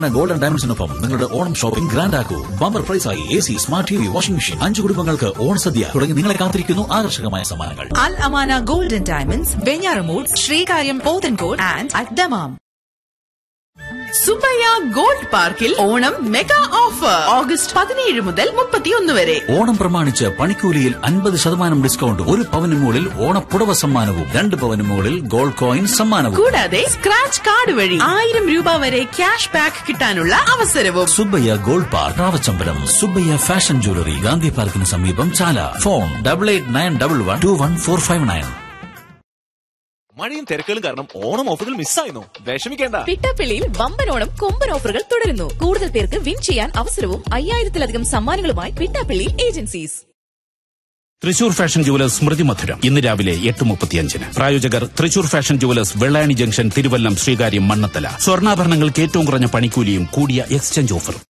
Golden ഡയമണ്ട്സിനൊപ്പം നിങ്ങളുടെ Onam shopping grand ആക്കൂ ബമ്പർ പ്രൈസായി A C smart T V washing machine അഞ്ചു കുടുംബങ്ങൾക്ക് ഓണസദ്യ തുടങ്ങി നിങ്ങളെ കാത്തിരിക്കുന്നു ആകർഷകമായ സമ്മാനങ്ങൾ Al Amana Golden Diamonds, Venyaramud, Srikaryam Pothencourt and at Damam. Subbaiah gold പാർക്കിൽ ഓണം മെഗാ ഓഫർ ഓഗസ്റ്റ് പതിനേഴ് മുതൽ മുപ്പത്തിയൊന്ന് വരെ ഓണം പ്രമാണിച്ച് പണിക്കൂലിയിൽ അൻപത് ശതമാനം ഡിസ്കൗണ്ട് ഒരു പവന് മുകളിൽ ഓണപ്പുടവ സമ്മാനവും രണ്ട് പവന് മുകളിൽ ഗോൾഡ് കോയിൻ സമ്മാനവും കൂടാതെ സ്ക്രാച്ച് കാർഡ് വഴി ആയിരം രൂപ വരെ ക്യാഷ് ബാക്ക് കിട്ടാനുള്ള അവസരവും Subbaiah gold park Ravachambalam Subbaiah fashion jewellery Gandhi പാർക്കിന് സമീപം Chala phone double eight nine double one two one four five nine മഴയും തിരക്കുകളും കാരണം ഓണം ഓഫറുകൾ മിസ്സായിരുന്നു വിഷമിക്കേണ്ട പിട്ടാപ്പിള്ളിയിൽ വമ്പനോണം കൊമ്പൻ ഓഫറുകൾ തുടരുന്നു കൂടുതൽ പേർക്ക് വിൻ ചെയ്യാൻ അവസരവും അയ്യായിരത്തിലധികം സമ്മാനങ്ങളുമായി Pittappilly agencies Thrissur fashion jewellers സ്മൃതി മധുരം ഇന്ന് രാവിലെ എട്ട് മുപ്പത്തിയഞ്ചിന് പ്രായോജകർ Thrissur fashion jewellers Vellayani junction Thiruvallam Sreekaryam Mannanthala സ്വർണ്ണാഭരണങ്ങൾക്ക് ഏറ്റവും കുറഞ്ഞ പണിക്കൂലിയും കൂടിയ എക്സ്ചേഞ്ച് ഓഫറും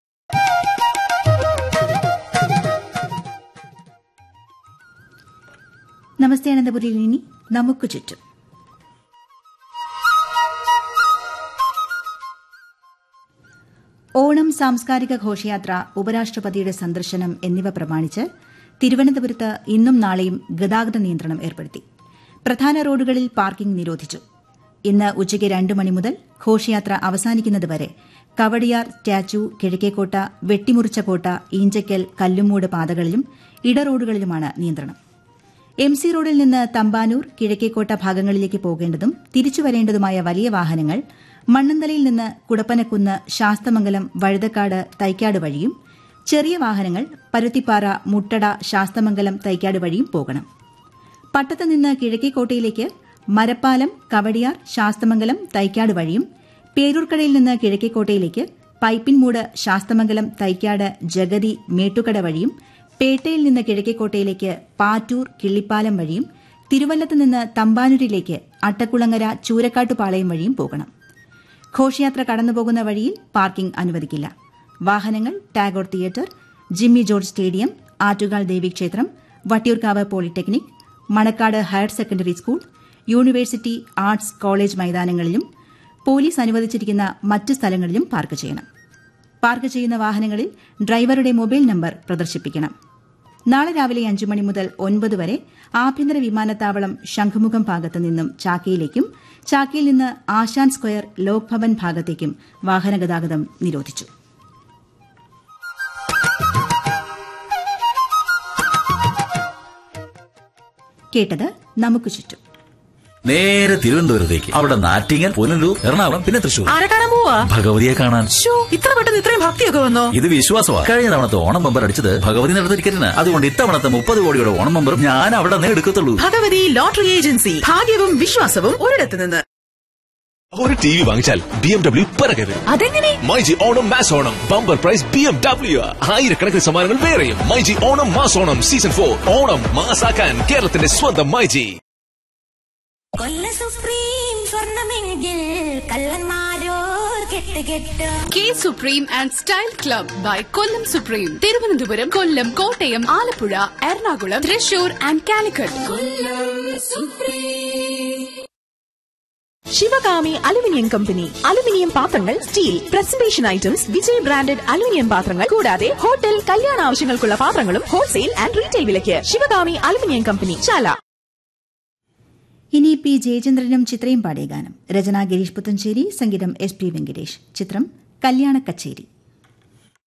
നമസ്തേ അനന്തപുരിയിൽ ഇനി നമുക്ക് ചുറ്റും ഓണം സാംസ്കാരിക ഘോഷയാത്ര ഉപരാഷ്ട്രപതിയുടെ സന്ദർശനം എന്നിവ പ്രമാണിച്ച് തിരുവനന്തപുരത്ത് ഇന്നും നാളെയും ഗതാഗത നിയന്ത്രണം ഏർപ്പെടുത്തി പ്രധാന റോഡുകളിൽ പാർക്കിംഗ് നിരോധിച്ചു ഇന്ന് ഉച്ചയ്ക്ക് രണ്ട് മണി മുതൽ ഘോഷയാത്ര അവസാനിക്കുന്നതുവരെ കവടിയാർ സ്റ്റാച്ചു കിഴക്കേക്കോട്ട വെട്ടിമുറിച്ച കോട്ട ഈഞ്ചക്കൽ കല്ലുമൂട് പാതകളിലും ഇടറോഡുകളിലുമാണ് നിയന്ത്രണം എം സി റോഡിൽ നിന്ന് തമ്പാനൂർ കിഴക്കേക്കോട്ട ഭാഗങ്ങളിലേക്ക് പോകേണ്ടതും തിരിച്ചു വരേണ്ടതുമായ വലിയ വാഹനങ്ങൾ മണ്ണന്തലയിൽ നിന്ന് കുടപ്പനക്കുന്ന് ശാസ്തമംഗലം വഴുതക്കാട് തൈക്കാട് വഴിയും ചെറിയ വാഹനങ്ങൾ പരുത്തിപ്പാറ മുട്ടട ശാസ്തമംഗലം തൈക്കാട് വഴിയും പോകണം പട്ടത്ത് നിന്ന് കിഴക്കേക്കോട്ടയിലേക്ക് മരപ്പാലം കവടിയാർ ശാസ്തമംഗലം തൈക്കാട് വഴിയും പേരൂർക്കടയിൽ നിന്ന് കിഴക്കേക്കോട്ടയിലേക്ക് പൈപ്പിൻമൂട് ശാസ്തമംഗലം തൈക്കാട് ജഗതി മേട്ടുകട വഴിയും പേട്ടയിൽ നിന്ന് കിഴക്കേക്കോട്ടയിലേക്ക് പാറ്റൂർ കിള്ളിപ്പാലം വഴിയും തിരുവല്ലത്ത് നിന്ന് തമ്പാനൂരിലേക്ക് അട്ടക്കുളങ്ങര ചൂരക്കാട്ടുപാളയം വഴിയും പോകണം ഘോഷയാത്ര കടന്നുപോകുന്ന വഴിയിൽ പാർക്കിംഗ് അനുവദിക്കില്ല വാഹനങ്ങൾ ടാഗോർ തിയേറ്റർ ജിമ്മി ജോർജ് സ്റ്റേഡിയം ആറ്റുകാൽ ദേവീക്ഷേത്രം Vattiyoorkavu polytechnic Manacaud higher secondary school university arts college മൈതാനങ്ങളിലും പോലീസ് അനുവദിച്ചിരിക്കുന്ന മറ്റ് സ്ഥലങ്ങളിലും പാർക്ക് ചെയ്യണം പാർക്ക് ചെയ്യുന്ന വാഹനങ്ങളിൽ ഡ്രൈവറുടെ മൊബൈൽ നമ്പർ പ്രദർശിപ്പിക്കണം നാളെ രാവിലെ അഞ്ചു മണി മുതൽ ഒൻപത് വരെ ആഭ്യന്തര വിമാനത്താവളം ശംഖുമുഖം ഭാഗത്ത് നിന്നും ചാക്കയിലേക്കും ചാക്കയിൽ നിന്ന് ആശാൻ സ്ക്വയർ ലോക് ഭവൻ ഭാഗത്തേക്കും വാഹനഗതാഗതം നിരോധിച്ചു കേട്ടത് നമുക്ക് ചുറ്റും നേരെ തിരുവനന്തപുരത്തേക്ക് അവിടെ നാറ്റിങ്ങൽ പുനലൂർ എറണാകുളം പിന്നെ തൃശൂർ ആരെ കാണാൻ പോവാ ഭഗവതിയെ കാണാൻ ശ്ശോ, ഇത്ര പെട്ടെന്ന് ഇത്രയും ഭക്തിയൊക്കെ വന്നോ ഇത് വിശ്വാസമാണ് കഴിഞ്ഞ തവണത്തെ ഓണം ബമ്പർ അടിച്ചത് ഭഗവതി നടന്ന ടിക്കറ്റിന് അതുകൊണ്ട് ഇത്തവണത്തെ മുപ്പത് കോടിയുടെ ഓണം ബമ്പർ ഞാൻ അവിടെ നിന്ന് എടുക്കത്തുള്ളൂ ഭഗവതി ലോട്ടറി ഏജൻസി ഭാഗ്യവും വിശ്വാസവും ഒരിടത്ത് നിന്ന് ഒരു ടി വി വാങ്ങിച്ചാൽ ബി എം ഡബ്ല്യു പിറകെ വരും അതെങ്ങനെ myG Onam mass Onam bumper prize B M W ആയിരക്കണക്കിന് സമ്മാനങ്ങൾ വേറെയും myG Onam mass Onam season for Onam മാസാക്കാൻ കേരളത്തിന്റെ സ്വന്തം മൈജി കൊല്ല സുപ്രീം സ്വർണമെങ്കിൽ കള്ളന്മാരോർ കെട്ട് കെട്ട് കെ supreme and style club by Kollam supreme Thiruvananthapuram Kollam Kottayam Alappuzha Ernakulam Thrissur and Calicut Sivakami aluminium company aluminium പാത്രങ്ങൾ steel presentation items Vijay branded aluminium പാത്രങ്ങൾ കൂടാതെ ഹോട്ടൽ കല്യാണ ആവശ്യങ്ങൾക്കുള്ള പാത്രങ്ങളും ഹോൾസെയിൽ ആൻഡ് റീറ്റെയിൽ വിലയ്ക്ക് ശിവകാമി അലുമിനിയം കമ്പനി ചാല ഇനി പി ജയചന്ദ്രനും ചിത്രയും പാടിയ ഗാനം രചന ഗിരീഷ് പുത്തഞ്ചേരി സംഗീതം എസ് പി വെങ്കടേഷ് ചിത്രം കല്യാണ കച്ചേരി